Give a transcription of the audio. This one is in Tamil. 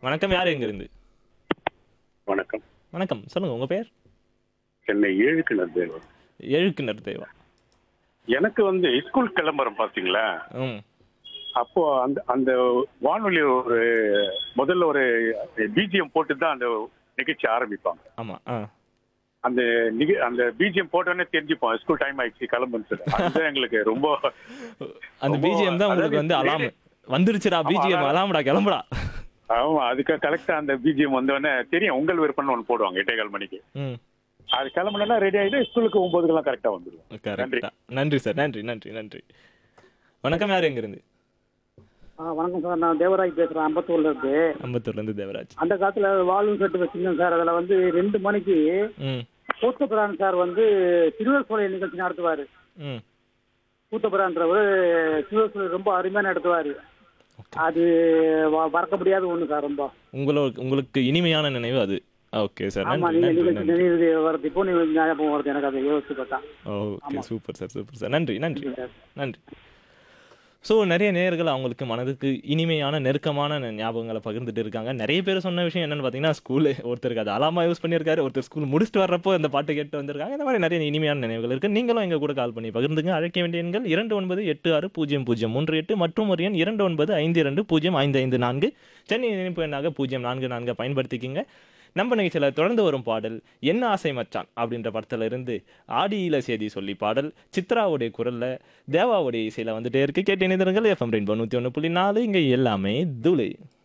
வணக்கம் யார் எங்கிருந்து வணக்கம் வணக்கம் சொல்லுங்க உங்க பேர் சென்னை ஏழுக்கிணர் தேவர் எழுக்குனர் தேவா எனக்கு வந்து ஸ்கூல் கிளம்புறோம் பாத்தீங்களா ம் அப்போ அந்த அந்த வானொலி ஒரு முதல்ல ஒரு பிஜிஎம் போட்டு தான் அந்த நிகழ்ச்சி ஆரம்பிப்பாங்க ஆமா ஆ அந்த நிக அந்த பிஜிஎம் போட்டோன்னே தெரிஞ்சுப்போம் ஸ்கூல் டைம் ஆயிடுச்சு கிளம்புன்னு சொல்லி அதுதான் எங்களுக்கு ரொம்ப அந்த ரொம்ப- பிஜிஎம் தான் உங்களுக்கு அதாவது வந்து அலாம் ரேடியோ- வந்துருச்சுடா ஆமா, பிஜிஎம் அதான். அலாம்டா கிளம்புடா ஆமா அதுக்கு கரெக்டா அந்த பிஜிஎம் வந்தோடனே தெரியும் உங்கள் விருப்பம்னு ஒன்று போடுவாங்க எட்டே கால் மணிக்கு ம் அது கிளம்புனா ரெடி ஆயிட்டு ஸ்கூலுக்கு ஒன்பதுக்கெல்லாம் கரெக்டா வந்துருவோம் கரெக்டா நன்றி சார் நன்றி நன்றி நன்றி வணக்கம் யார் எங்கிருந்து ஆ வணக்கம் சார் நான் தேவராஜ் பேசுறேன் அம்பத்தூர்ல இருந்து அம்பத்தூர்ல இருந்து தேவராஜ் அந்த காலத்துல வால்வும் செட்டு வச்சிருந்தேன் சார் அதுல வந்து ரெண்டு மணிக்கு ம் கூத்தபிரான் சார் வந்து சிறுவர் சோலை நிகழ்ச்சி நடத்துவாரு ம் கூத்தபிரான்றவர் சிறுவர் சோலை ரொம்ப அருமையா நடத்துவாரு அது வ- மறக்க முடியாத ஒண்ணு சார் ரொம்ப உங்களுக்கு உங்களுக்கு இனிமையான நினைவு அது ஓகே சார் ஆமா நன்றி நீங்க நன்றி நிகழ்ச்சி நன்றி நினைவு வருது இப்போ நீங்க ஞாபகம் வருது எனக்கு அதை யோசிச்சு பார்த்தா okay super sir super sir நன்றி நன்றி சார் நன்றி ஸோ நிறைய நேயர்கள் அவங்களுக்கு மனதுக்கு இனிமையான நெருக்கமான ந- ஞாபகங்களை பகிர்ந்துட்டு இருக்காங்க நிறைய பேர் சொன்ன விஷயம் என்னன்னு பார்த்தீங்கன்னா ஸ்கூலு ஒருத்தருக்கு அது அலாமா யூஸ் பண்ணியிருக்காரு ஒருத்தர் ஸ்கூல் முடிச்சுட்டு வர்றப்போ அந்த பாட்டு கேட்டு வந்திருக்காங்க இந்த மாதிரி நிறைய இனிமையான நினைவுகள் இருக்கு நீங்களும் எங்க கூட கால் பண்ணி பகிர்ந்துங்க அழைக்க வேண்டிய எண்கள் இரண்டு ஒன்பது எட்டு ஆறு பூஜ்ஜியம் பூஜ்ஜியம் மூன்று எட்டு மற்றும் ஒரு எண் இரண்டு ஒன்பது ஐந்து இரண்டு பூஜ்ஜியம் ஐந்து ஐந்து நான்கு சென்னை இணைப்பு எண்ணாக பூஜ்ஜியம் நான்கு நான்கு பயன்படுத்திக்கிங்க நம்ம நிகழ்ச்சியில் தொடர்ந்து வரும் பாடல் என்ன ஆசை மச்சான் அப்படின்ற படத்துல இருந்து ஆடியில செய்தி சொல்லி பாடல் சித்ராவுடைய குரல்ல தேவாவுடைய இசையில வந்துட்டே இருக்கு கேட்டு இணைந்திருங்கள் எஃப்எம் ரெயின்போ நூற்றி ஒன்று புள்ளி நாலு இங்கே எல்லாமே தூளு